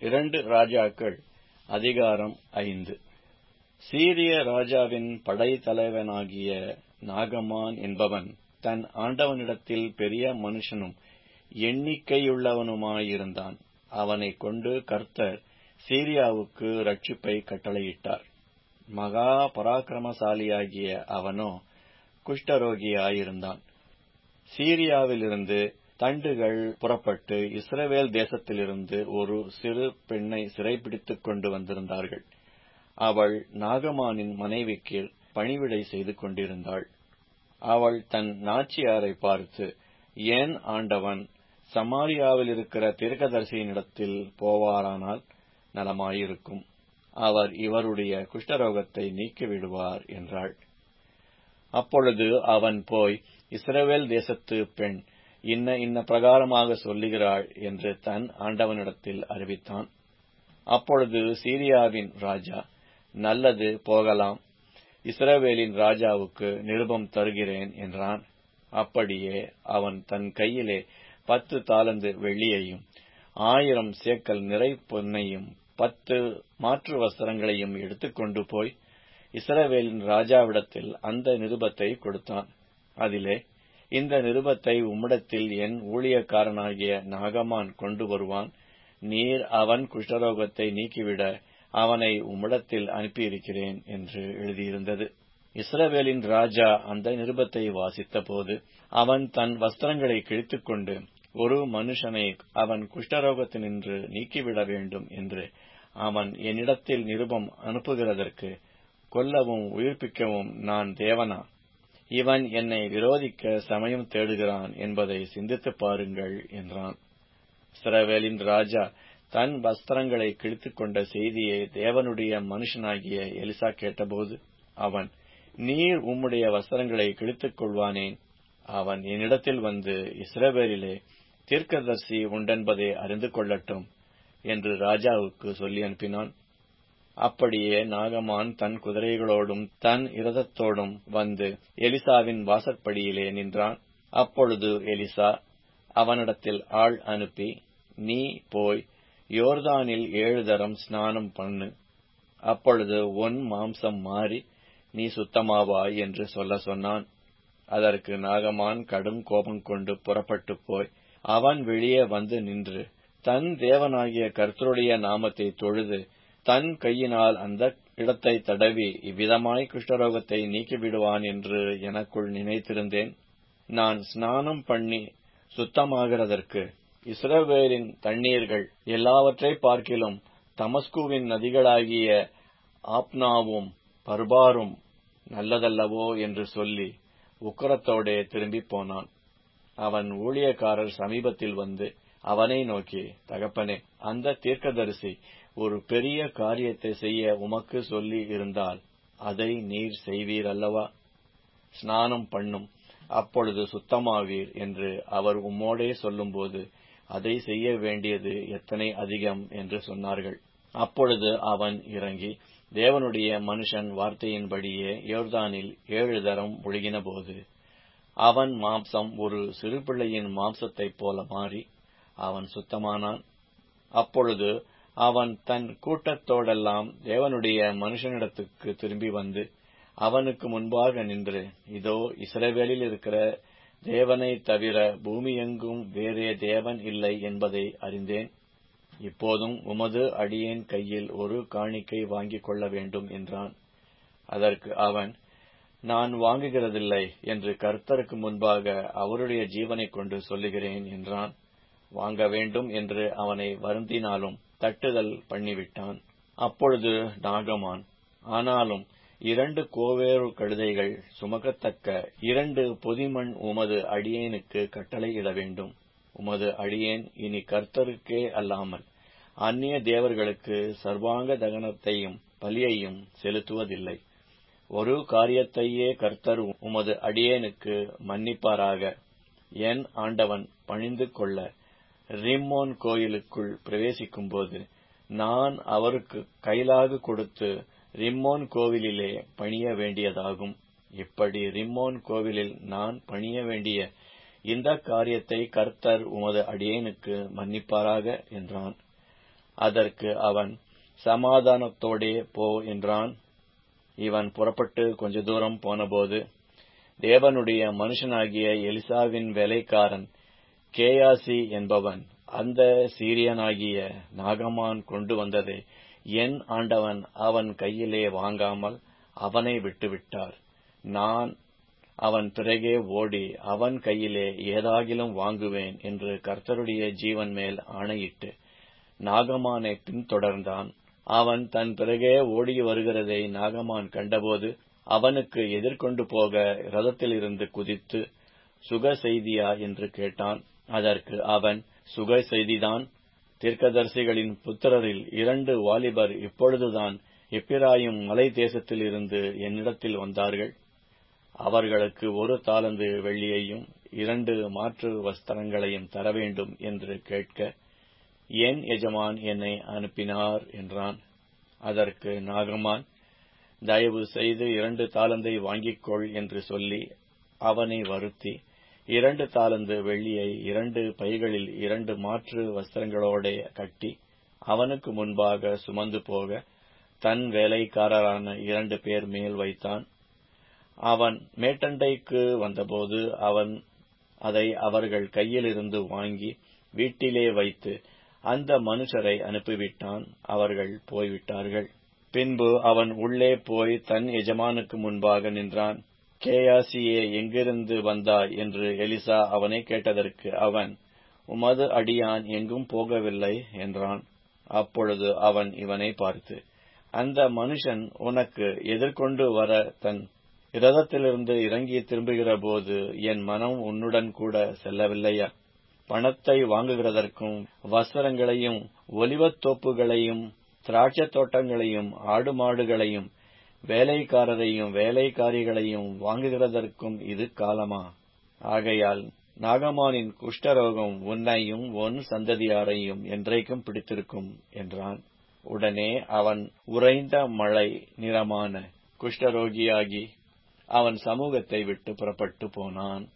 இரண்டு ராஜாக்கள் அதிகாரம் ஐந்து சீரிய ராஜாவின் படைத்தலைவனாகிய நாகமான் என்பவன் தன் ஆண்டவனிடத்தில் பெரிய மனுஷனும் எண்ணிக்கையுள்ளவனுமாயிருந்தான் அவனைக் கொண்டு கர்த்தர் சீரியாவுக்கு ரட்சிப்பை கட்டளையிட்டார் மகா பராக்கிரமசாலியாகிய அவனோ குஷ்டரோகியாயிருந்தான் சீரியாவிலிருந்து தண்டுகள் புறப்பட்டு இஸ்ரவேல் தேசத்திலிருந்து ஒரு சிறு பெண்ணை சிறைப்பிடித்துக் கொண்டு வந்திருந்தார்கள் அவள் நாகமானின் மனைவிக்கு பணிவிடை செய்து கொண்டிருந்தாள் அவள் தன் நாச்சியாரை பார்த்து ஏன் ஆண்டவன் சமாரியாவில் இருக்கிற தீர்க்கதரிசியினிடத்தில் போவாரானால் நலமாயிருக்கும் அவர் இவருடைய குஷ்டரோகத்தை நீக்கிவிடுவார் என்றாள் அப்பொழுது அவன் போய் இஸ்ரவேல் தேசத்து பெண் இன்ன இன்ன பிரகாரமாக சொல்லுகிறாள் என்று தன் ஆண்டவனிடத்தில் அறிவித்தான் அப்பொழுது சீரியாவின் ராஜா நல்லது போகலாம் இஸ்ரவேலின் ராஜாவுக்கு நிருபம் தருகிறேன் என்றான் அப்படியே அவன் தன் கையிலே பத்து தாளந்து வெள்ளியையும் ஆயிரம் சேக்கல் நிறை பொன்னையும் பத்து மாற்று வஸ்திரங்களையும் எடுத்துக்கொண்டு போய் இஸ்ரவேலின் ராஜாவிடத்தில் அந்த நிருபத்தை கொடுத்தான் அதிலே இந்த நிருபத்தை உம்மிடத்தில் என் ஊழியக்காரனாகிய நாகமான் கொண்டு வருவான் நீர் அவன் குஷ்டரோகத்தை நீக்கிவிட அவனை உம்மிடத்தில் அனுப்பியிருக்கிறேன் என்று எழுதியிருந்தது இஸ்ரவேலின் ராஜா அந்த நிருபத்தை வாசித்தபோது அவன் தன் வஸ்திரங்களை கிழித்துக்கொண்டு ஒரு மனுஷனை அவன் குஷ்டரோகத்தினின்று நீக்கிவிட வேண்டும் என்று அவன் என்னிடத்தில் நிருபம் அனுப்புகிறதற்கு கொல்லவும் உயிர்ப்பிக்கவும் நான் தேவனா இவன் என்னை விரோதிக்க சமயம் தேடுகிறான் என்பதை சிந்தித்துப் பாருங்கள் என்றான் இஸ்ரவேலின் ராஜா தன் வஸ்திரங்களை கிழித்துக் கொண்ட செய்தியை தேவனுடைய மனுஷனாகிய எலிசா கேட்டபோது அவன் நீர் உம்முடைய வஸ்திரங்களை கிழித்துக் கொள்வானேன் அவன் என்னிடத்தில் வந்து இஸ்ரவேலிலே தீர்க்கதர்சி உண்டென்பதை அறிந்து கொள்ளட்டும் என்று ராஜாவுக்கு சொல்லி அனுப்பினான் அப்படியே நாகமான் தன் குதிரைகளோடும் தன் இரதத்தோடும் வந்து எலிசாவின் வாசற்படியிலே நின்றான் அப்பொழுது எலிசா அவனிடத்தில் ஆள் அனுப்பி நீ போய் யோர்தானில் ஏழு தரம் ஸ்நானம் பண்ணு அப்பொழுது உன் மாம்சம் மாறி நீ சுத்தமாவாய் என்று சொல்ல சொன்னான் அதற்கு நாகமான் கடும் கோபம் கொண்டு புறப்பட்டு போய் அவன் வெளியே வந்து நின்று தன் தேவனாகிய கர்த்தருடைய நாமத்தை தொழுது தன் கையினால் அந்த இடத்தை தடவி இவ்விதமாய் குஷ்டரோகத்தை நீக்கிவிடுவான் என்று எனக்குள் நினைத்திருந்தேன் நான் ஸ்நானம் பண்ணி சுத்தமாகிறதற்கு இஸ்ரவேலின் தண்ணீர்கள் எல்லாவற்றை பார்க்கிலும் தமஸ்குவின் நதிகளாகிய ஆப்னாவும் பர்பாரும் நல்லதல்லவோ என்று சொல்லி உக்கரத்தோடே திரும்பி போனான் அவன் ஊழியக்காரர் சமீபத்தில் வந்து அவனை நோக்கி தகப்பனே அந்த தீர்க்கதரிசி ஒரு பெரிய காரியத்தை செய்ய உமக்கு சொல்லி இருந்தால் அதை நீர் செய்வீர் அல்லவா ஸ்நானம் பண்ணும் அப்பொழுது சுத்தமாவீர் என்று அவர் உம்மோடே சொல்லும்போது அதை செய்ய வேண்டியது எத்தனை அதிகம் என்று சொன்னார்கள் அப்பொழுது அவன் இறங்கி தேவனுடைய மனுஷன் வார்த்தையின்படியே யோர்தானில் ஏழு தரம் ஒழுகினபோது அவன் மாம்சம் ஒரு சிறு பிள்ளையின் மாம்சத்தைப் போல மாறி அவன் சுத்தமானான் அப்பொழுது அவன் தன் கூட்டத்தோடெல்லாம் தேவனுடைய மனுஷனிடத்துக்கு திரும்பி வந்து அவனுக்கு முன்பாக நின்று இதோ இஸ்ரவேலில் இருக்கிற தேவனை தவிர பூமியெங்கும் வேறே தேவன் இல்லை என்பதை அறிந்தேன் இப்போதும் உமது அடியேன் கையில் ஒரு காணிக்கை வாங்கிக் கொள்ள வேண்டும் என்றான் அதற்கு அவன் நான் வாங்குகிறதில்லை என்று கர்த்தருக்கு முன்பாக அவருடைய ஜீவனை கொண்டு சொல்லுகிறேன் என்றான் வாங்க வேண்டும் என்று அவனை வருந்தினாலும் தட்டுதல் பண்ணிவிட்டான் அப்பொழுது நாகமான் ஆனாலும் இரண்டு கோவேறு கழுதைகள் சுமக்கத்தக்க இரண்டு பொதிமண் உமது அடியேனுக்கு கட்டளையிட வேண்டும் உமது அடியேன் இனி கர்த்தருக்கே அல்லாமல் அந்நிய தேவர்களுக்கு சர்வாங்க தகனத்தையும் பலியையும் செலுத்துவதில்லை ஒரு காரியத்தையே கர்த்தர் உமது அடியேனுக்கு மன்னிப்பாராக என் ஆண்டவன் பணிந்து கொள்ள ரிம்மோன் கோயிலுக்குள் பிரவேசிக்கும்போது நான் அவருக்கு கைலாகு கொடுத்து ரிம்மோன் கோவிலிலே பணிய வேண்டியதாகும் இப்படி ரிம்மோன் கோவிலில் நான் பணிய வேண்டிய இந்த காரியத்தை கர்த்தர் உமது அடியேனுக்கு மன்னிப்பாராக என்றான் அதற்கு அவன் சமாதானத்தோடே போ என்றான் இவன் புறப்பட்டு கொஞ்ச தூரம் போனபோது தேவனுடைய மனுஷனாகிய எலிசாவின் வேலைக்காரன் கேயாசி என்பவன் அந்த சீரியனாகிய நாகமான் கொண்டு வந்ததை என் ஆண்டவன் அவன் கையிலே வாங்காமல் அவனை விட்டுவிட்டார் நான் அவன் பிறகே ஓடி அவன் கையிலே ஏதாகிலும் வாங்குவேன் என்று கர்த்தருடைய ஜீவன் மேல் ஆணையிட்டு நாகமானை பின்தொடர்ந்தான் அவன் தன் பிறகே ஓடி வருகிறதை நாகமான் கண்டபோது அவனுக்கு எதிர்கொண்டு போக ரதத்திலிருந்து குதித்து சுக செய்தியா என்று கேட்டான் அதற்கு அவன் சுக செய்திதான் தீர்க்கதரிசிகளின் புத்திரரில் இரண்டு வாலிபர் இப்பொழுதுதான் எப்பிராயும் மலை தேசத்தில் இருந்து என்னிடத்தில் வந்தார்கள் அவர்களுக்கு ஒரு தாளந்து வெள்ளியையும் இரண்டு மாற்று வஸ்திரங்களையும் தர வேண்டும் என்று கேட்க என் எஜமான் என்னை அனுப்பினார் என்றான் அதற்கு நாகமான் தயவு செய்து இரண்டு தாளந்தை வாங்கிக்கொள் என்று சொல்லி அவனை வருத்தி இரண்டு தாளந்து வெள்ளியை இரண்டு பைகளில் இரண்டு மாற்று வஸ்திரங்களோட கட்டி அவனுக்கு முன்பாக சுமந்து போக தன் வேலைக்காரரான இரண்டு பேர் மேல் வைத்தான் அவன் மேட்டண்டைக்கு வந்தபோது அவன் அதை அவர்கள் கையிலிருந்து வாங்கி வீட்டிலே வைத்து அந்த மனுஷரை அனுப்பிவிட்டான் அவர்கள் போய்விட்டார்கள் பின்பு அவன் உள்ளே போய் தன் எஜமானுக்கு முன்பாக நின்றான் கேயாசியே எங்கிருந்து வந்தாய் என்று எலிசா அவனை கேட்டதற்கு அவன் உமது அடியான் எங்கும் போகவில்லை என்றான் அப்பொழுது அவன் இவனை பார்த்து அந்த மனுஷன் உனக்கு எதிர்கொண்டு வர தன் இரதத்திலிருந்து இறங்கி திரும்புகிற போது என் மனம் உன்னுடன் கூட செல்லவில்லையா பணத்தை வாங்குகிறதற்கும் வஸ்திரங்களையும் ஒலிவத்தோப்புகளையும் திராட்சத் தோட்டங்களையும் ஆடு மாடுகளையும் வேலைக்காரரையும் வேலைக்காரிகளையும் வாங்குகிறதற்கும் இது காலமா ஆகையால் நாகமானின் குஷ்டரோகம் உன்னையும் உன் சந்ததியாரையும் என்றைக்கும் பிடித்திருக்கும் என்றான் உடனே அவன் உறைந்த மழை நிறமான குஷ்டரோகியாகி அவன் சமூகத்தை விட்டு புறப்பட்டு போனான்